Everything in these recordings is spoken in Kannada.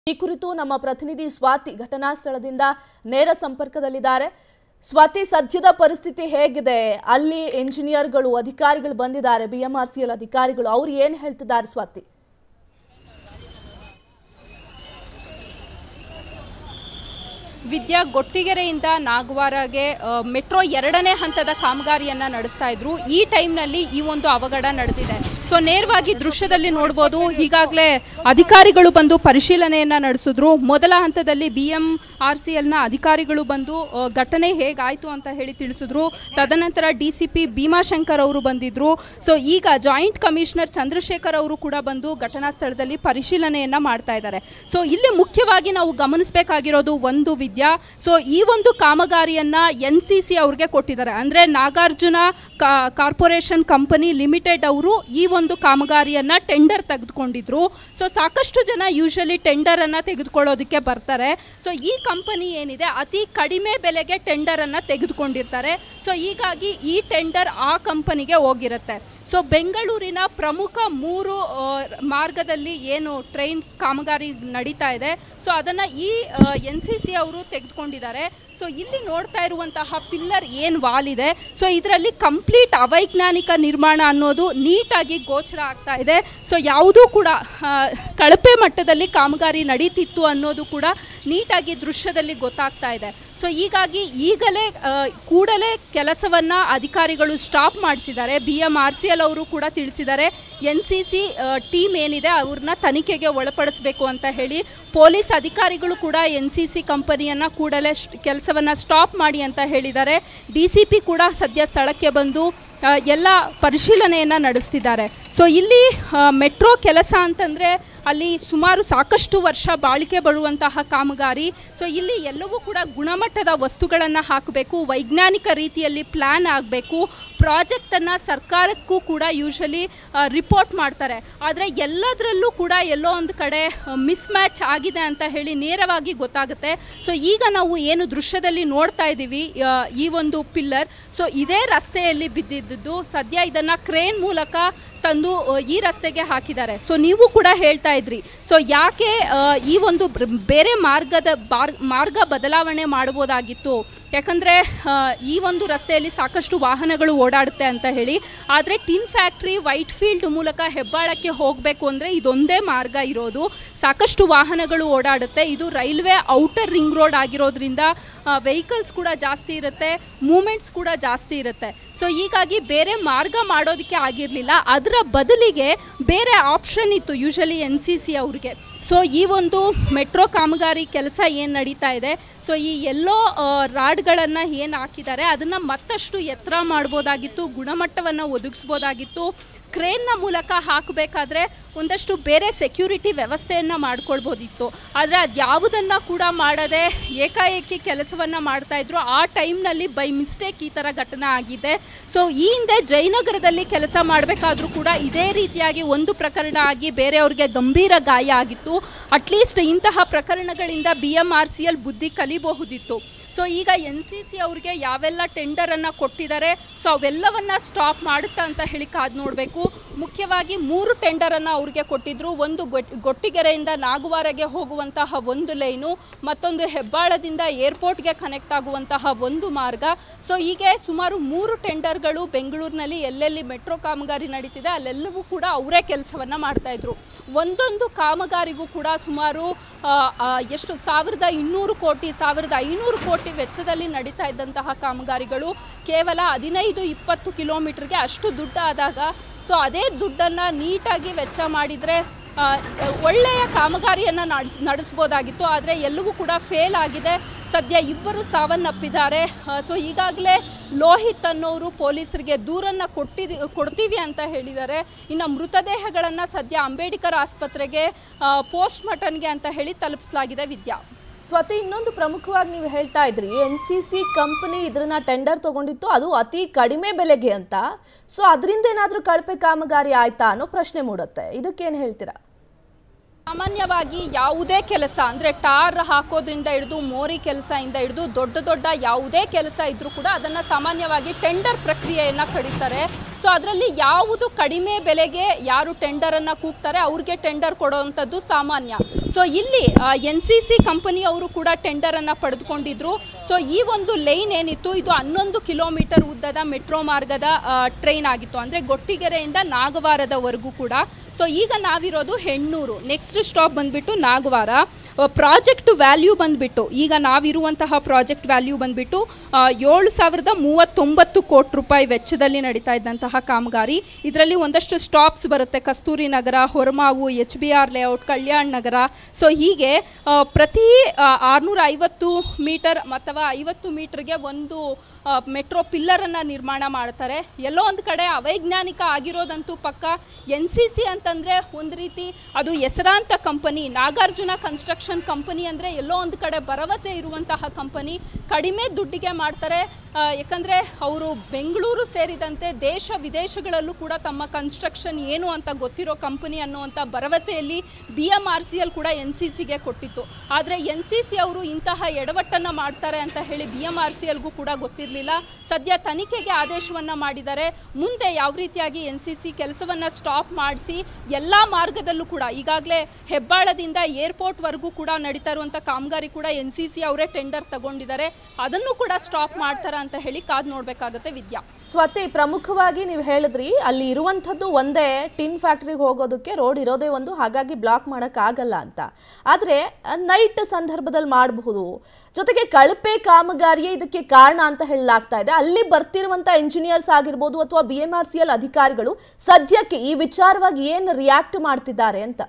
ಈ ಕುರಿತು ನಮ್ಮ ಪ್ರತಿನಿಧಿ ಸ್ವಾತಿ ಘಟನಾ ಸ್ಥಳದಿಂದ ನೇರ ಸಂಪರ್ಕದಲ್ಲಿದ್ದಾರೆ ಸ್ವಾತಿ ಸದ್ಯದ ಪರಿಸ್ಥಿತಿ ಹೇಗಿದೆ ಅಲ್ಲಿ ಎಂಜಿನಿಯರ್ಗಳು ಅಧಿಕಾರಿಗಳು ಬಂದಿದ್ದಾರೆ ಬಿಎಂಆರ್ಸಿಎಲ್ ಅಧಿಕಾರಿಗಳು ಅವ್ರು ಏನ್ ಹೇಳ್ತಿದ್ದಾರೆ ಸ್ವಾತಿ ವಿದ್ಯಾ ಗೊಟ್ಟಿಗೆರೆಯಿಂದ ನಾಗವಾರಗೆ ಆ, ಮೆಟ್ರೋ ಎರಡನೇ ಹಂತದ ಕಾಮಗಾರಿಯನ್ನ ನಡೆಸ್ತಾ ಇದ್ರು ಈ ಟೈಮ್ನಲ್ಲಿ ಈ ಒಂದು ಅವಘಡ ನಡೆದಿದೆ ಸೊ ನೇರವಾಗಿ ದೃಶ್ಯದಲ್ಲಿ ನೋಡ್ಬೋದು ಈಗಾಗಲೇ ಅಧಿಕಾರಿಗಳು ಬಂದು ಪರಿಶೀಲನೆಯನ್ನ ನಡೆಸಿದ್ರು ಮೊದಲ ಹಂತದಲ್ಲಿ ಬಿ ಎಂ ಆರ್ ಸಿ ಎಲ್ನ ಅಧಿಕಾರಿಗಳು ಬಂದು ಆ, ಘಟನೆ ಹೇಗಾಯ್ತು ಅಂತ ಹೇಳಿ ತಿಳಿಸಿದ್ರು ತದನಂತರ ಡಿ ಸಿ ಪಿ ಭೀಮಾಶಂಕರ್ ಅವರು ಬಂದಿದ್ರು ಸೊ ಈಗ ಜಾಯಿಂಟ್ ಕಮಿಷನರ್ ಚಂದ್ರಶೇಖರ್ ಅವರು ಕೂಡ ಬಂದು ಘಟನಾ ಸ್ಥಳದಲ್ಲಿ ಪರಿಶೀಲನೆಯನ್ನ ಮಾಡ್ತಾ ಇದ್ದಾರೆ ಸೊ ಇಲ್ಲಿ ಮುಖ್ಯವಾಗಿ ನಾವು ಗಮನಿಸಬೇಕಾಗಿರೋದು ಒಂದು ವಿದ್ಯಾ ಸೊ ಈ ಒಂದು ಕಾಮಗಾರಿಯನ್ನ ಎನ್ ಸಿ ಸಿ ಅವ್ರಿಗೆ ಕೊಟ್ಟಿದ್ದಾರೆ ಅಂದ್ರೆ ನಾಗಾರ್ಜುನ ಕಾ- ಕಾರ್ಪೊರೇಷನ್ ಕಂಪನಿ ಲಿಮಿಟೆಡ್ ಅವರು ಈ ಒಂದು ಕಾಮಗಾರಿಯನ್ನ ಟೆಂಡರ್ ತೆಗೆದುಕೊಂಡಿದ್ರು ಸೊ ಸಾಕಷ್ಟು ಜನ ಯೂಶಲಿ ಟೆಂಡರ್ ಅನ್ನ ತೆಗೆದುಕೊಳ್ಳೋದಕ್ಕೆ ಬರ್ತಾರೆ ಸೊ ಈ ಕಂಪನಿ ಏನಿದೆ ಅತಿ ಕಡಿಮೆ ಬೆಲೆಗೆ ಟೆಂಡರ್ ಅನ್ನ ತೆಗೆದುಕೊಂಡಿರ್ತಾರೆ ಸೊ ಹೀಗಾಗಿ ಈ ಟೆಂಡರ್ ಆ ಕಂಪನಿಗೆ ಹೋಗಿರುತ್ತೆ ಸೊ ಬೆಂಗಳೂರಿನ ಪ್ರಮುಖ ಮೂರು ಆ, ಮಾರ್ಗದಲ್ಲಿ ಏನು ಟ್ರೈನ್ ಕಾಮಗಾರಿ ನಡೀತಾ ಇದೆ ಸೊ ಅದನ್ನು ಈ ಎನ್ ಸಿ ಸಿ ಅವರು ತೆಗೆದುಕೊಂಡಿದ್ದಾರೆ ಸೊ ಇಲ್ಲಿ ನೋಡ್ತಾ ಇರುವಂತಹ ಪಿಲ್ಲರ್ ಏನು ವಾಲ್ ಇದೆ ಸೊ ಇದರಲ್ಲಿ ಕಂಪ್ಲೀಟ್ ಅವೈಜ್ಞಾನಿಕ ನಿರ್ಮಾಣ ಅನ್ನೋದು ನೀಟಾಗಿ ಗೋಚರ ಆಗ್ತಾ ಇದೆ ಸೊ ಯಾವುದೂ ಕೂಡ ಆ, ಕಳಪೆ ಮಟ್ಟದಲ್ಲಿ ಕಾಮಗಾರಿ ನಡೀತಿತ್ತು ಅನ್ನೋದು ಕೂಡ ನೀಟಾಗಿ ದೃಶ್ಯದಲ್ಲಿ ಗೊತ್ತಾಗ್ತಾ ಇದೆ ಸೊ ಹೀಗಾಗಿ ಈಗಲೇ ಆ, ಕೂಡಲೇ ಕೆಲಸವನ್ನ ಅಧಿಕಾರಿಗಳು ಸ್ಟಾಪ್ ಮಾಡಿಸಿದ್ದಾರೆ B M R C L ಅವರು ಕೂಡ ತಿಳಿಸಿದ್ದಾರೆ ಎನ್ ಸಿ ಸಿ ಟೀಮ್ ಏನಿದೆ ಅವ್ರನ್ನ ತನಿಖೆಗೆ ಒಳಪಡಿಸಬೇಕು ಅಂತ ಹೇಳಿ ಪೊಲೀಸ್ ಅಧಿಕಾರಿಗಳು ಕೂಡ ಎನ್ ಸಿ ಸಿ ಕಂಪನಿಯನ್ನ ಕೂಡಲೇ ಕೆಲಸವನ್ನ ಸ್ಟಾಪ್ ಮಾಡಿ ಅಂತ ಹೇಳಿದ್ದಾರೆ ಡಿ ಸಿ ಪಿ ಕೂಡ ಸದ್ಯ ಸ್ಥಳಕ್ಕೆ ಬಂದು ಆ, ಎಲ್ಲ ಪರಿಶೀಲನೆಯನ್ನ ನಡೆಸ್ತಿದ್ದಾರೆ ಸೊ ಇಲ್ಲಿ ಮೆಟ್ರೋ ಕೆಲಸ ಅಂತಂದ್ರೆ ಅಲ್ಲಿ ಸುಮಾರು ಸಾಕಷ್ಟು ವರ್ಷ ಬಾಳಿಕೆ ಬರುವಂತಹ ಕಾಮಗಾರಿ ಸೊ ಇಲ್ಲಿ ಎಲ್ಲವೂ ಕೂಡ ಗುಣಮಟ್ಟದ ವಸ್ತುಗಳನ್ನು ಹಾಕಬೇಕು ವೈಜ್ಞಾನಿಕ ರೀತಿಯಲ್ಲಿ ಪ್ಲ್ಯಾನ್ ಆಗಬೇಕು ಪ್ರಾಜೆಕ್ಟನ್ನು ಸರ್ಕಾರಕ್ಕೂ ಕೂಡ ಯೂಶಲಿ ರಿಪೋರ್ಟ್ ಮಾಡ್ತಾರೆ ಆದರೆ ಎಲ್ಲದರಲ್ಲೂ ಕೂಡ ಎಲ್ಲೋ ಒಂದು ಕಡೆ ಮಿಸ್ ಮ್ಯಾಚ್ ಆಗಿದೆ ಅಂತ ಹೇಳಿ ನೇರವಾಗಿ ಗೊತ್ತಾಗುತ್ತೆ ಸೊ ಈಗ ನಾವು ಏನು ದೃಶ್ಯದಲ್ಲಿ ನೋಡ್ತಾ ಇದ್ದೀವಿ ಆ, ಈ ಒಂದು ಪಿಲ್ಲರ್ ಸೊ ಇದೇ ರಸ್ತೆಯಲ್ಲಿ ಬಿದ್ದಿದ್ದು ಸದ್ಯ ಇದನ್ನು ಕ್ರೇನ್ ಮೂಲಕ ತಂದು ಆ, ಈ ರಸ್ತೆಗೆ ಹಾಕಿದ್ದಾರೆ ಸೊ ನೀವು ಕೂಡ ಹೇಳ್ತಾ ಇದ್ರಿ ಸೊ ಯಾಕೆ ಆ, ಈ ಒಂದು ಬ್ರ- ಬೇರೆ ಮಾರ್ಗದ ಬಾರ್- ಮಾರ್ಗ ಬದಲಾವಣೆ ಮಾಡಬಹುದಾಗಿತ್ತು ಯಾಕಂದ್ರೆ ಆ, ಈ ಒಂದು ರಸ್ತೆಯಲ್ಲಿ ಸಾಕಷ್ಟು ವಾಹನಗಳು ಓಡಾಡುತ್ತೆ ಅಂತ ಹೇಳಿ ಆದರೆ ಟಿನ್ ಫ್ಯಾಕ್ಟ್ರಿ ವೈಟ್ ಫೀಲ್ಡ್ ಮೂಲಕ ಹೆಬ್ಬಾಳಕ್ಕೆ ಹೋಗಬೇಕು ಅಂದರೆ ಇದೊಂದೇ ಮಾರ್ಗ ಇರೋದು ಸಾಕಷ್ಟು ವಾಹನಗಳು ಓಡಾಡುತ್ತೆ ಇದು ರೈಲ್ವೆ ಔಟರ್ ರಿಂಗ್ ರೋಡ್ ಆಗಿರೋದ್ರಿಂದ ವೆಹಿಕಲ್ಸ್ ಕೂಡ ಜಾಸ್ತಿ ಇರುತ್ತೆ ಮೂಮೆಂಟ್ಸ್ ಕೂಡ ಜಾಸ್ತಿ ಇರುತ್ತೆ ಸೊ ಹೀಗಾಗಿ ಬೇರೆ ಮಾರ್ಗ ಮಾಡೋದಕ್ಕೆ ಆಗಿರಲಿಲ್ಲ ಅದರ ಬದಲಿಗೆ ಬೇರೆ ಆಪ್ಷನ್ ಇತ್ತು ಯೂಶಲಿ ಎನ್ ಸಿ ಸಿ ಅವ್ರಿಗೆ ಸೊ ಈ ಒಂದು ಮೆಟ್ರೋ ಕಾಮಗಾರಿ ಕೆಲಸ ಏನು ನಡೀತಾ ಇದೆ ಸೊ ಈ ಎಲ್ಲೋ ರಾಡ್ಗಳನ್ನು ಏನು ಹಾಕಿದ್ದಾರೆ ಅದನ್ನು ಮತ್ತಷ್ಟು ಎತ್ತರ ಮಾಡ್ಬೋದಾಗಿತ್ತು ಗುಣಮಟ್ಟವನ್ನು ಒದಗಿಸ್ಬೋದಾಗಿತ್ತು ಕ್ರೇನ್ನ ಮೂಲಕ ಹಾಕಬೇಕಾದ್ರೆ ಒಂದಷ್ಟು ಬೇರೆ ಸೆಕ್ಯೂರಿಟಿ ವ್ಯವಸ್ಥೆಯನ್ನು ಮಾಡ್ಕೊಳ್ಬೋದಿತ್ತು ಆದರೆ ಅದು ಯಾವುದನ್ನು ಕೂಡ ಮಾಡದೆ ಏಕಾಏಕಿ ಕೆಲಸವನ್ನು ಮಾಡ್ತಾ ಇದ್ರು ಆ ಟೈಮ್ನಲ್ಲಿ ಬೈ ಮಿಸ್ಟೇಕ್ ಈ ಥರ ಘಟನೆ ಆಗಿದೆ ಸೊ ಈ ಹಿಂದೆ ಜಯನಗರದಲ್ಲಿ ಕೆಲಸ ಮಾಡಬೇಕಾದ್ರೂ ಕೂಡ ಇದೇ ರೀತಿಯಾಗಿ ಒಂದು ಪ್ರಕರಣ ಆಗಿ ಬೇರೆಯವ್ರಿಗೆ ಗಂಭೀರ ಗಾಯ ಆಗಿತ್ತು ಅಟ್ಲೀಸ್ಟ್ ಇಂತಹ ಪ್ರಕರಣಗಳಿಂದ B M R C L ಬುದ್ಧಿ ಕಲಿಬಹುದಿತ್ತು ಸೊ ಈಗ ಎನ್ ಸಿ ಸಿ ಅವ್ರಿಗೆ ಯಾವೆಲ್ಲ ಟೆಂಡರನ್ನು ಕೊಟ್ಟಿದ್ದಾರೆ ಸೊ ಅವೆಲ್ಲವನ್ನ ಸ್ಟಾಪ್ ಮಾಡುತ್ತಾ ಅಂತ ಹೇಳಿ ಕಾದು ನೋಡಬೇಕು ಮುಖ್ಯವಾಗಿ ಮೂರು ಟೆಂಡರನ್ನು ಅವ್ರಿಗೆ ಕೊಟ್ಟಿದ್ರು ಒಂದು ಗೊಟ್- ಗೊಟ್ಟಿಗೆರೆಯಿಂದ ನಾಗುವಾರಗೆ ಹೋಗುವಂತಹ ಒಂದು ಲೈನು ಮತ್ತೊಂದು ಹೆಬ್ಬಾಳದಿಂದ ಏರ್ಪೋರ್ಟ್ಗೆ ಕನೆಕ್ಟ್ ಆಗುವಂತಹ ಒಂದು ಮಾರ್ಗ ಸೊ ಹೀಗೆ ಸುಮಾರು ಮೂರು ಟೆಂಡರ್ಗಳು ಬೆಂಗಳೂರಿನಲ್ಲಿ ಎಲ್ಲೆಲ್ಲಿ ಮೆಟ್ರೋ ಕಾಮಗಾರಿ ನಡೀತಿದೆ ಅಲ್ಲೆಲ್ಲವೂ ಕೂಡ ಅವರೇ ಕೆಲಸವನ್ನು ಮಾಡ್ತಾ ಇದ್ರು ಒಂದೊಂದು ಕಾಮಗಾರಿಗೂ ಕೂಡ ಸುಮಾರು ಆ, ಆ, ಎಷ್ಟು ಸಾವಿರದ ಇನ್ನೂರು ಕೋಟಿ ಸಾವಿರದ ಐನೂರು ಕೋಟಿ ವೆಚ್ಚದಲ್ಲಿ ನಡೀತಾ ಇದ್ದಂತಹ ಕಾಮಗಾರಿಗಳು ಕೇವಲ ಹದಿನೈದು ಇಪ್ಪತ್ತು ಕಿಲೋಮೀಟರ್ಗೆ ಅಷ್ಟು ದುಡ್ಡು ಆದಾಗ ಸೊ ಅದೇ ದುಡ್ಡನ್ನು ನೀಟಾಗಿ ವೆಚ್ಚ ಮಾಡಿದರೆ ಆ, ಒಳ್ಳೆಯ ಕಾಮಗಾರಿಯನ್ನು ನಡೆಸ್ ನಡೆಸ್ಬೋದಾಗಿತ್ತು ಆದರೆ ಎಲ್ಲವೂ ಕೂಡ ಫೇಲ್ ಆಗಿದೆ ಸದ್ಯ ಇಬ್ಬರು ಸಾವನ್ನಪ್ಪಿದ್ದಾರೆ ಸೊ ಈಗಾಗಲೇ ಲೋಹಿತ್ ಅನ್ನೋರು ಪೊಲೀಸರಿಗೆ ದೂರನ್ನು ಕೊಟ್ಟಿದಿ ಕೊಡ್ತೀವಿ ಅಂತ ಹೇಳಿದ್ದಾರೆ ಇನ್ನು ಮೃತದೇಹಗಳನ್ನು ಸದ್ಯ ಅಂಬೇಡ್ಕರ್ ಆಸ್ಪತ್ರೆಗೆ ಪೋಸ್ಟ್ ಮಾರ್ಟಮ್ಗೆ ಅಂತ ಹೇಳಿ ತಲುಪಿಸಲಾಗಿದೆ ವಿದ್ಯಾ ಸ್ವಾತಿ ಇನ್ನೊಂದು ಪ್ರಮುಖವಾಗಿ ನೀವು ಹೇಳ್ತಾ ಇದ್ರಿ ಎನ್ ಸಿ ಸಿ ಕಂಪನಿ ಇದ್ರನ್ನ ಟೆಂಡರ್ ತಗೊಂಡಿತ್ತು ಅದು ಅತಿ ಕಡಿಮೆ ಬೆಲೆಗೆ ಅಂತ ಸೊ ಅದರಿಂದ ಏನಾದರೂ ಕಳಪೆ ಕಾಮಗಾರಿ ಆಯ್ತಾ ಅನ್ನೋ ಪ್ರಶ್ನೆ ಮೂಡುತ್ತೆ ಇದಕ್ಕೇನು ಹೇಳ್ತೀರಾ ಸಾಮಾನ್ಯವಾಗಿ ಯಾವುದೇ ಕೆಲಸ ಅಂದರೆ ಟಾರ್ ಹಾಕೋದ್ರಿಂದ ಹಿಡಿದು ಮೋರಿ ಕೆಲಸದಿಂದ ಹಿಡಿದು ದೊಡ್ಡ ದೊಡ್ಡ ಯಾವುದೇ ಕೆಲಸ ಇದ್ರೂ ಕೂಡ ಅದನ್ನು ಸಾಮಾನ್ಯವಾಗಿ ಟೆಂಡರ್ ಪ್ರಕ್ರಿಯೆಯನ್ನು ಕಡಿತಾರೆ ಸೊ ಅದರಲ್ಲಿ ಯಾವುದು ಕಡಿಮೆ ಬೆಲೆಗೆ ಯಾರು ಟೆಂಡರನ್ನು ಕೂಗ್ತಾರೆ ಅವ್ರಿಗೆ ಟೆಂಡರ್ ಕೊಡುವಂಥದ್ದು ಸಾಮಾನ್ಯ ಸೊ ಇಲ್ಲಿ ಎನ್ ಸಿ ಸಿ ಕಂಪನಿ ಅವರು ಕೂಡ ಟೆಂಡರನ್ನು ಪಡೆದುಕೊಂಡಿದ್ರು ಸೊ ಈ ಒಂದು ಲೈನ್ ಏನಿತ್ತು ಇದು ಹನ್ನೊಂದು ಕಿಲೋಮೀಟರ್ ಉದ್ದದ ಮೆಟ್ರೋ ಮಾರ್ಗದ ಟ್ರೈನ್ ಆಗಿತ್ತು ಅಂದರೆ ಗೊಟ್ಟಿಗೆರೆಯಿಂದ ನಾಗವಾರದವರೆಗೂ ಕೂಡ ಸೊ ಈಗ ನಾವಿರೋದು ಹೆಣ್ಣೂರು ನೆಕ್ಸ್ಟ್ ಸ್ಟಾಪ್ ಬಂದ್ಬಿಟ್ಟು ನಾಗವಾರ ಪ್ರಾಜೆಕ್ಟ್ ವ್ಯಾಲ್ಯೂ ಬಂದ್ಬಿಟ್ಟು ಈಗ ನಾವಿರುವಂತಹ ಪ್ರಾಜೆಕ್ಟ್ ವ್ಯಾಲ್ಯೂ ಬಂದ್ಬಿಟ್ಟು ಆ, ಏಳು ಸಾವಿರದ ಮೂವತ್ತೊಂಬತ್ತು ಕೋಟಿ ರೂಪಾಯಿ ವೆಚ್ಚದಲ್ಲಿ ನಡೀತಾ ಇದ್ದಂತಹ ಕಾಮಗಾರಿ ಇದರಲ್ಲಿ ಒಂದಷ್ಟು ಸ್ಟಾಪ್ಸ್ ಬರುತ್ತೆ Kasturi Nagar Horamavu H B R layout Kalyan Nagar so ಹೀಗೆ ಆ, ಪ್ರತಿ ಆರುನೂರ ಐವತ್ತು ಮೀಟರ್ ಅಥವಾ ಐವತ್ತು ಮೀಟರ್ಗೆ ಒಂದು ಮೆಟ್ರೋ ಪಿಲ್ಲರನ್ನು ನಿರ್ಮಾಣ ಮಾಡ್ತಾರೆ ಎಲ್ಲೋ ಒಂದು ಕಡೆ ಅವೈಜ್ಞಾನಿಕ ಆಗಿರೋದಂತೂ ಪಕ್ಕ ಎನ್ ಸಿ ಸಿ ಅಂತಂದರೆ ಒಂದು ರೀತಿ ಅದು ಹೆಸರಾಂತ ಕಂಪನಿ ನಾಗಾರ್ಜುನ ಕನ್ಸ್ಟ್ರಕ್ಷನ್ ಕಂಪನಿ ಅಂದರೆ ಎಲ್ಲೋ ಒಂದು ಕಡೆ ಭರವಸೆ ಇರುವಂತಹ ಕಂಪನಿ ಕಡಿಮೆ ದುಡ್ಡಿಗೆ ಮಾಡ್ತಾರೆ ಆ, ಯಾಕಂದರೆ ಅವರು ಬೆಂಗಳೂರು ಸೇರಿದಂತೆ ದೇಶ ವಿದೇಶಗಳಲ್ಲೂ ಕೂಡ ತಮ್ಮ ಕನ್ಸ್ಟ್ರಕ್ಷನ್ ಏನು ಅಂತ ಗೊತ್ತಿರೋ ಕಂಪನಿ ಅನ್ನುವಂಥ ಭರವಸೆಯಲ್ಲಿ B M R C L ಕೂಡ ಎನ್ ಸಿ ಸಿಗೆ ಕೊಟ್ಟಿತ್ತು ಆದರೆ ಎನ್ ಸಿ ಸಿ ಅವರು ಇಂತಹ ಎಡವಟ್ಟನ್ನು ಮಾಡ್ತಾರೆ ಅಂತ ಹೇಳಿ ಬಿ ಎಮ್ ಆರ್ ಸಿ ಎಲ್ಗೂ ಕೂಡ ಗೊತ್ತಿರಲಿಲ್ಲ ಸದ್ಯ ತನಿಖೆಗೆ ಆದೇಶವನ್ನು ಮಾಡಿದ್ದಾರೆ ಮುಂದೆ ಯಾವ ರೀತಿಯಾಗಿ ಎನ್ ಸಿ ಸಿ ಕೆಲಸವನ್ನು ಸ್ಟಾಪ್ ಮಾಡಿಸಿ ಎಲ್ಲ ಮಾರ್ಗದಲ್ಲೂ ಕೂಡ ಈಗಾಗಲೇ ಹೆಬ್ಬಾಳದಿಂದ ಏರ್ಪೋರ್ಟ್ವರೆಗೂ ಕೂಡ ನಡೀತಾ ಇರುವಂಥ ಕಾಮಗಾರಿ ಕೂಡ ಎನ್ ಸಿ ಸಿ ಅವರೇ ಟೆಂಡರ್ ತಗೊಂಡಿದ್ದಾರೆ ಅದನ್ನು ಕೂಡ ಸ್ಟಾಪ್ ಮಾಡ್ತಾರ ಅಂತ ಹೇಳಿ ಕಾದು ನೋಡಬೇಕಾಗುತ್ತೆ ವಿದ್ಯಾ ಸ್ವಾತಿ ಪ್ರಮುಖವಾಗಿ ನೀವು ಹೇಳಿದ್ರಿ ಅಲ್ಲಿ ಇರುವಂಥದ್ದು ಒಂದೇ ಟಿನ್ ಫ್ಯಾಕ್ಟ್ರಿಗೆ ಹೋಗೋದಕ್ಕೆ ರೋಡ್ ಇರೋದೇ ಒಂದು ಹಾಗಾಗಿ ಬ್ಲಾಕ್ ಮಾಡೋಕ್ಕಾಗಲ್ಲ ಅಂತ ಆದರೆ ನೈಟ್ ಸಂದರ್ಭದಲ್ಲಿ ಮಾಡಬಹುದು ಜೊತೆಗೆ ಕಳಪೆ ಕಾಮಗಾರಿಯೇ ಇದಕ್ಕೆ ಕಾರಣ ಅಂತ ಹೇಳಲಾಗ್ತಾ ಇದೆ ಅಲ್ಲಿ ಬರ್ತಿರುವಂಥ ಇಂಜಿನಿಯರ್ಸ್ ಆಗಿರ್ಬೋದು ಅಥವಾ B M R C L ಅಧಿಕಾರಿಗಳು ಸದ್ಯಕ್ಕೆ ಈ ವಿಚಾರವಾಗಿ ಏನು ರಿಯಾಕ್ಟ್ ಮಾಡ್ತಿದ್ದಾರೆ ಅಂತ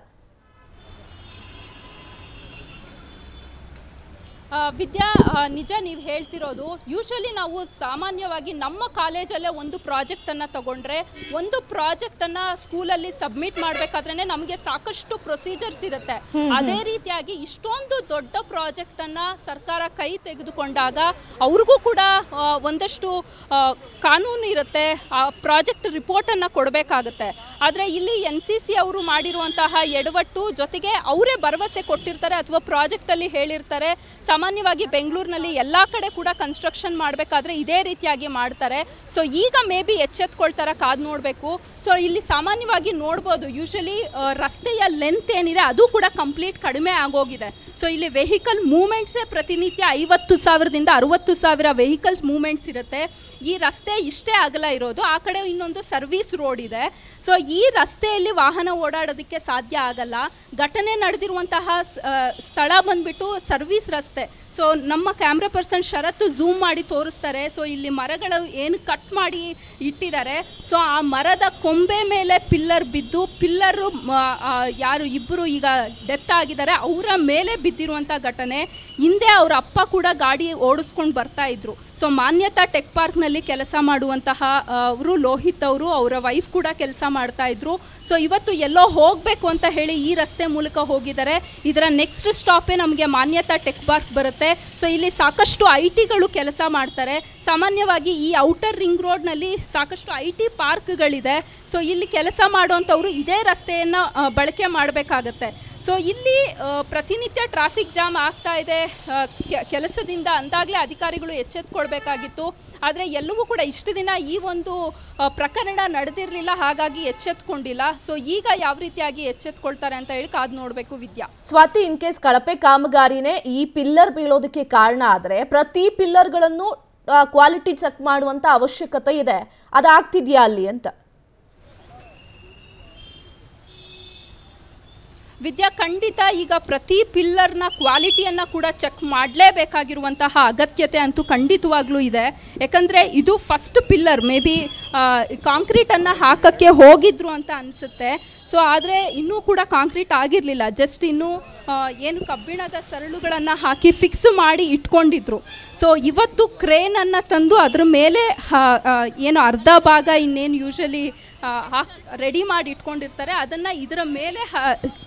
ಆ, ವಿದ್ಯಾ ಆ, ನಿಜ ನೀವು ಹೇಳ್ತಿರೋದು ಯೂಶಲಿ ನಾವು ಸಾಮಾನ್ಯವಾಗಿ ನಮ್ಮ ಕಾಲೇಜಲ್ಲೇ ಒಂದು ಪ್ರಾಜೆಕ್ಟನ್ನು ತಗೊಂಡ್ರೆ ಒಂದು ಪ್ರಾಜೆಕ್ಟನ್ನು ಸ್ಕೂಲಲ್ಲಿ ಸಬ್ಮಿಟ್ ಮಾಡಬೇಕಾದ್ರೆ ನಮಗೆ ಸಾಕಷ್ಟು ಪ್ರೊಸೀಜರ್ಸ್ ಇರುತ್ತೆ ಅದೇ ರೀತಿಯಾಗಿ ಇಷ್ಟೊಂದು ದೊಡ್ಡ ಪ್ರಾಜೆಕ್ಟನ್ನು ಸರ್ಕಾರ ಕೈ ತೆಗೆದುಕೊಂಡಾಗ ಅವ್ರಿಗೂ ಕೂಡ ಆ, ಒಂದಷ್ಟು ಆ, ಕಾನೂನು ಇರುತ್ತೆ ಆ ಪ್ರಾಜೆಕ್ಟ್ ರಿಪೋರ್ಟನ್ನು ಕೊಡಬೇಕಾಗುತ್ತೆ ಆದರೆ ಇಲ್ಲಿ ಎನ್ ಸಿ ಸಿ ಅವರು ಮಾಡಿರುವಂತಹ ಎಡವಟ್ಟು ಜೊತೆಗೆ ಅವರೇ ಭರವಸೆ ಕೊಟ್ಟಿರ್ತಾರೆ ಅಥವಾ ಪ್ರಾಜೆಕ್ಟಲ್ಲಿ ಹೇಳಿರ್ತಾರೆ ಸಾಮಾನ್ಯವಾಗಿ ಬೆಂಗಳೂರಿನಲ್ಲಿ ಎಲ್ಲ ಕಡೆ ಕೂಡ ಕನ್ಸ್ಟ್ರಕ್ಷನ್ ಮಾಡಬೇಕಾದ್ರೆ ಇದೇ ರೀತಿಯಾಗಿ ಮಾಡ್ತಾರೆ ಸೊ ಈಗ ಮೇ ಬಿ ಎಚ್ಚೆತ್ಕೊಳ್ತಾರ ಕಾದು ನೋಡಬೇಕು ಸೊ ಇಲ್ಲಿ ಸಾಮಾನ್ಯವಾಗಿ ನೋಡ್ಬೋದು ಯೂಶಲಿ ರಸ್ತೆಯ ಲೆಂತ್ ಏನಿದೆ ಅದು ಕೂಡ ಕಂಪ್ಲೀಟ್ ಕಡಿಮೆ ಆಗೋಗಿದೆ ಸೊ ಇಲ್ಲಿ ವೆಹಿಕಲ್ ಮೂವ್ಮೆಂಟ್ಸೇ ಪ್ರತಿನಿತ್ಯ ಐವತ್ತು ಸಾವಿರದಿಂದ ಅರುವತ್ತು ಸಾವಿರ ವೆಹಿಕಲ್ಸ್ ಮೂವ್ಮೆಂಟ್ಸ್ ಇರುತ್ತೆ ಈ ರಸ್ತೆ ಇಷ್ಟೇ ಅಗಲ ಇರೋದು ಆ ಕಡೆ ಇನ್ನೊಂದು ಸರ್ವಿಸ್ ರೋಡ್ ಇದೆ ಸೊ ಈ ರಸ್ತೆಯಲ್ಲಿ ವಾಹನ ಓಡಾಡೋದಕ್ಕೆ ಸಾಧ್ಯ ಆಗಲ್ಲ ಘಟನೆ ನಡೆದಿರುವಂತಹ ಸ್- ಆ, ಸ್ಥಳ ಬಂದ್ಬಿಟ್ಟು ಸರ್ವಿಸ್ ರಸ್ತೆ ಸೊ ನಮ್ಮ ಕ್ಯಾಮ್ರಾ ಪರ್ಸನ್ ಶರತ್ತು ಝೂಮ್ ಮಾಡಿ ತೋರಿಸ್ತಾರೆ ಸೊ ಇಲ್ಲಿ ಮರಗಳು ಏನು ಕಟ್ ಮಾಡಿ ಇಟ್ಟಿದ್ದಾರೆ ಸೊ ಆ ಮರದ ಕೊಂಬೆ ಮೇಲೆ ಪಿಲ್ಲರ್ ಬಿದ್ದು ಪಿಲ್ಲರು ಯಾರು ಇಬ್ಬರು ಈಗ ಡೆತ್ ಆಗಿದ್ದಾರೆ ಅವರ ಮೇಲೆ ಬಿದ್ದಿರುವಂಥ ಘಟನೆ ಹಿಂದೆ ಅವ್ರ ಅಪ್ಪ ಕೂಡ ಗಾಡಿ ಓಡಿಸ್ಕೊಂಡು ಬರ್ತಾ ಇದ್ರು ಸೊ ಮಾನ್ಯತಾ ಟೆಕ್ ಪಾರ್ಕ್ನಲ್ಲಿ ಕೆಲಸ ಮಾಡುವಂತಹ ಅವರು ಲೋಹಿತ್ ಅವರು ಅವರ ವೈಫ್ ಕೂಡ ಕೆಲಸ ಮಾಡ್ತಾ ಇದ್ರು ಸೊ ಇವತ್ತು ಎಲ್ಲೋ ಹೋಗಬೇಕು ಅಂತ ಹೇಳಿ ಈ ರಸ್ತೆ ಮೂಲಕ ಹೋಗಿದ್ದಾರೆ ಇದರ ನೆಕ್ಸ್ಟ್ ಸ್ಟಾಪೇ ನಮಗೆ ಮಾನ್ಯತಾ ಟೆಕ್ ಪಾರ್ಕ್ ಬರುತ್ತೆ ಸೊ ಇಲ್ಲಿ ಸಾಕಷ್ಟು ಐ ಟಿಗಳು ಕೆಲಸ ಮಾಡ್ತಾರೆ ಸಾಮಾನ್ಯವಾಗಿ ಈ ಔಟರ್ ರಿಂಗ್ ರೋಡ್ನಲ್ಲಿ ಸಾಕಷ್ಟು ಐ ಟಿ ಪಾರ್ಕ್ಗಳಿದೆ ಸೊ ಇಲ್ಲಿ ಕೆಲಸ ಮಾಡುವಂಥವ್ರು ಇದೇ ರಸ್ತೆಯನ್ನು ಬಳಕೆ ಮಾಡಬೇಕಾಗತ್ತೆ ಸೊ ಇಲ್ಲಿ ಆ, ಪ್ರತಿನಿತ್ಯ ಟ್ರಾಫಿಕ್ ಜಾಮ್ ಆಗ್ತಾ ಇದೆ ಆ, ಕೆ- ಕೆಲಸದಿಂದ ಅಂದಾಗಲೇ ಅಧಿಕಾರಿಗಳು ಎಚ್ಚೆತ್ಕೊಳ್ಬೇಕಾಗಿತ್ತು ಆದರೆ ಎಲ್ಲವೂ ಕೂಡ ಇಷ್ಟು ದಿನ ಈ ಒಂದು ಆ, ಪ್ರಕರಣ ನಡೆದಿರಲಿಲ್ಲ ಹಾಗಾಗಿ ಎಚ್ಚೆತ್ಕೊಂಡಿಲ್ಲ ಸೊ ಈಗ ಯಾವ ರೀತಿಯಾಗಿ ಎಚ್ಚೆತ್ಕೊಳ್ತಾರೆ ಅಂತ ಹೇಳಿ ಕಾದು ನೋಡಬೇಕು ವಿದ್ಯಾ ಸ್ವಾತಿ ಇನ್ ಕೇಸ್ ಕಳಪೆ ಕಾಮಗಾರಿನೇ ಈ ಪಿಲ್ಲರ್ ಬೀಳೋದಕ್ಕೆ ಕಾರಣ ಆದರೆ ಪ್ರತಿ ಪಿಲ್ಲರ್ಗಳನ್ನು ಕ್ವಾಲಿಟಿ ಚೆಕ್ ಮಾಡುವಂತ ಅವಶ್ಯಕತೆ ಇದೆ ಅದಾಗ್ತಿದ್ಯಾ ಅಲ್ಲಿ ಅಂತ ವಿದ್ಯಾ ಖಂಡಿತ ಈಗ ಪ್ರತಿ ಪಿಲ್ಲರ್ನ ಕ್ವಾಲಿಟಿಯನ್ನು ಕೂಡ ಚೆಕ್ ಮಾಡಲೇಬೇಕಾಗಿರುವಂತಹ ಅಗತ್ಯತೆ ಅಂತೂ ಖಂಡಿತವಾಗ್ಲೂ ಇದೆ ಯಾಕಂದರೆ ಇದು ಫಸ್ಟ್ ಪಿಲ್ಲರ್ ಮೇ ಬಿ ಕಾಂಕ್ರೀಟನ್ನು ಹಾಕೋಕ್ಕೆ ಹೋಗಿದ್ರು ಅಂತ ಅನಿಸುತ್ತೆ ಸೊ ಆದರೆ ಇನ್ನೂ ಕೂಡ ಕಾಂಕ್ರೀಟ್ ಆಗಿರಲಿಲ್ಲ ಜಸ್ಟ್ ಇನ್ನೂ ಆ, ಏನು ಕಬ್ಬಿಣದ ಸರಳುಗಳನ್ನು ಹಾಕಿ ಫಿಕ್ಸ್ ಮಾಡಿ ಇಟ್ಕೊಂಡಿದ್ರು ಸೊ ಇವತ್ತು ಕ್ರೇನನ್ನು ತಂದು ಅದ್ರ ಮೇಲೆ ಹ- ಆ, ಏನು ಅರ್ಧ ಭಾಗ ಇನ್ನೇನು ಯೂಶಲಿ ಹಾಕ್ ರೆಡಿ ಮಾಡಿ ಇಟ್ಕೊಂಡಿರ್ತಾರೆ ಅದನ್ನು ಇದರ ಮೇಲೆ ಹ- ಬಿ-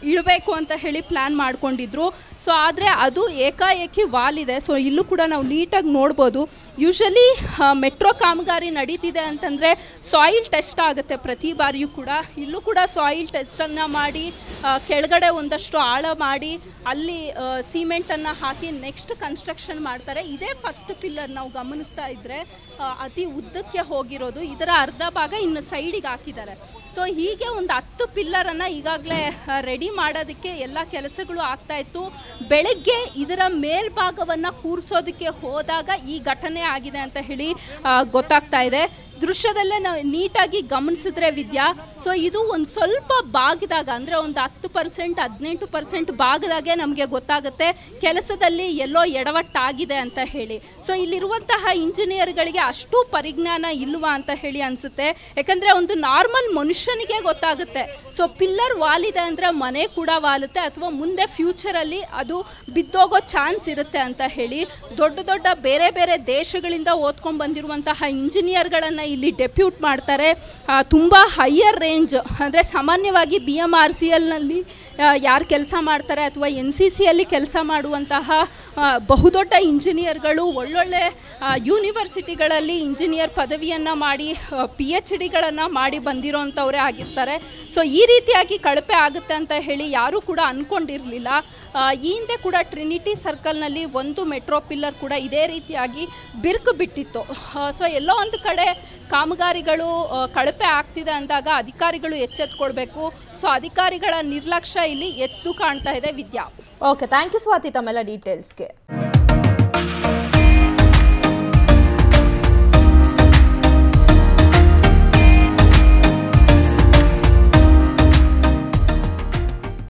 ಇಡಬೇಕು ಅಂತ ಹೇಳಿ ಪ್ಲ್ಯಾನ್ ಮಾಡ್ಕೊಂಡಿದ್ರು ಸೊ ಆದರೆ ಅದು ಏಕಾಏಕಿ ವಾಲಿದೆ ಸೊ ಇಲ್ಲೂ ಕೂಡ ನಾವು ನೀಟಾಗಿ ನೋಡ್ಬೋದು ಯೂಶಲಿ ಮೆಟ್ರೋ ಕಾಮಗಾರಿ ನಡೀತಿದೆ ಅಂತಂದರೆ ಸಾಯಿಲ್ ಟೆಸ್ಟ್ ಆಗುತ್ತೆ ಪ್ರತಿ ಬಾರಿಯೂ ಕೂಡ ಇಲ್ಲೂ ಕೂಡ ಸಾಯಿಲ್ ಟೆಸ್ಟನ್ನು ಮಾಡಿ ಆ, ಕೆಳಗಡೆ ಒಂದಷ್ಟು ಆಳ ಮಾಡಿ ಅಲ್ಲಿ ಸಿಮೆಂಟನ್ನು ಹಾಕಿ ನೆಕ್ಸ್ಟ್ ಕನ್ಸ್ಟ್ರಕ್ಷನ್ ಮಾಡ್ತಾರೆ ಇದೇ ಫಸ್ಟ್ ಪಿಲ್ಲರ್ ನಾವು ಗಮನಿಸ್ತಾ ಇದ್ದರೆ ಅತಿ ಉದ್ದಕ್ಕೆ ಹೋಗಿರೋದು ಇದರ ಅರ್ಧ ಭಾಗ ಇನ್ನು ಸೈಡಿಗೆ ಹಾಕಿದ್ದಾರೆ ಸೊ ಹೀಗೆ ಒಂದು ಹತ್ತು ಪಿಲ್ಲರನ್ನು ಈಗಾಗಲೇ ರೆಡಿ ಮಾಡೋದಕ್ಕೆ ಎಲ್ಲ ಕೆಲಸಗಳು ಆಗ್ತಾ ಇತ್ತು ಬೆಳಗ್ಗೆ ಇದರ ಮೇಲ್ಭಾಗವನ್ನು ಕೂರಿಸೋದಕ್ಕೆ ಹೋದಾಗ ಈ ಘಟನೆ ಆಗಿದೆ ಅಂತ ಹೇಳಿ ಆ, ಗೊತ್ತಾಗ್ತಾ ಇದೆ ದೃಶ್ಯದಲ್ಲೇ ನಾವು ನೀಟಾಗಿ ಗಮನಿಸಿದ್ರೆ ವಿದ್ಯಾ ಸೊ ಇದು ಒಂದು ಸ್ವಲ್ಪ ಬಾಗಿದಾಗ ಅಂದರೆ ಒಂದು ಹತ್ತು ಪರ್ಸೆಂಟ್ ಹದಿನೆಂಟು ಪರ್ಸೆಂಟ್ ಭಾಗದಾಗೆ ನಮಗೆ ಗೊತ್ತಾಗುತ್ತೆ ಕೆಲಸದಲ್ಲಿ ಎಲ್ಲೋ ಎಡವಟ್ಟಾಗಿದೆ ಅಂತ ಹೇಳಿ ಸೊ ಇಲ್ಲಿರುವಂತಹ ಇಂಜಿನಿಯರ್ಗಳಿಗೆ ಅಷ್ಟು ಪರಿಜ್ಞಾನ ಇಲ್ವಾ ಅಂತ ಹೇಳಿ ಅನಿಸುತ್ತೆ ಯಾಕಂದರೆ ಒಂದು ನಾರ್ಮಲ್ ಮನುಷ್ಯನಿಗೆ ಗೊತ್ತಾಗುತ್ತೆ ಸೊ ಪಿಲ್ಲರ್ ವಾಲಿದೆ ಅಂದರೆ ಮನೆ ಕೂಡ ವಾಲುತ್ತೆ ಅಥವಾ ಮುಂದೆ ಫ್ಯೂಚರಲ್ಲಿ ಅದು ಬಿದ್ದೋಗೋ ಚಾನ್ಸ್ ಇರುತ್ತೆ ಅಂತ ಹೇಳಿ ದೊಡ್ಡ ದೊಡ್ಡ ಬೇರೆ ಬೇರೆ ದೇಶಗಳಿಂದ ಓದ್ಕೊಂಡು ಬಂದಿರುವಂತಹ ಇಂಜಿನಿಯರ್ಗಳನ್ನು ಇಲ್ಲಿ ಡೆಪ್ಯೂಟ್ ಮಾಡ್ತಾರೆ ಆ, ತುಂಬ ಹೈಯರ್ ರೇಂಜ್ ಅಂದರೆ ಸಾಮಾನ್ಯವಾಗಿ ಬಿ ಎಮ್ ಆರ್ ಸಿ ಎಲ್ನಲ್ಲಿ ಯಾರು ಕೆಲಸ ಮಾಡ್ತಾರೆ ಅಥವಾ ಎನ್ ಸಿ ಸಿಯಲ್ಲಿ ಕೆಲಸ ಮಾಡುವಂತಹ ಆ, ಬಹುದೊಡ್ಡ ಇಂಜಿನಿಯರ್ಗಳು ಒಳ್ಳೊಳ್ಳೆ ಆ, ಯೂನಿವರ್ಸಿಟಿಗಳಲ್ಲಿ ಇಂಜಿನಿಯರ್ ಪದವಿಯನ್ನು ಮಾಡಿ ಪಿ ಎಚ್ ಡಿಗಳನ್ನು ಮಾಡಿ ಬಂದಿರೋಂಥವರೇ ಆಗಿರ್ತಾರೆ ಸೊ ಈ ರೀತಿಯಾಗಿ ಕಳಪೆ ಆಗುತ್ತೆ ಅಂತ ಹೇಳಿ ಯಾರೂ ಕೂಡ ಅಂದ್ಕೊಂಡಿರಲಿಲ್ಲ ಈ ಹಿಂದೆ ಕೂಡ ಟ್ರಿನಿಟಿ ಸರ್ಕಲ್ನಲ್ಲಿ ಒಂದು ಮೆಟ್ರೋ ಪಿಲ್ಲರ್ ಕೂಡ ಇದೇ ರೀತಿಯಾಗಿ ಬಿರುಕು ಬಿಟ್ಟಿತ್ತು ಸೊ ಎಲ್ಲೋ ಒಂದು ಕಡೆ ಕಾಮಗಾರಿಗಳು ಆ, ಕಳಪೆ ಆಗ್ತಿದೆ ಅಂದಾಗ ಅಧಿಕಾರಿಗಳು ಎಚ್ಚೆತ್ಕೊಳ್ಬೇಕು ಸೊ ಅಧಿಕಾರಿಗಳ ನಿರ್ಲಕ್ಷ್ಯ ಇಲ್ಲಿ ಎದ್ದು ಕಾಣ್ತಾ ಇದೆ Vidya okay thank you Swathi ತಮ್ಮೆಲ್ಲ ಡೀಟೇಲ್ಸ್ಗೆ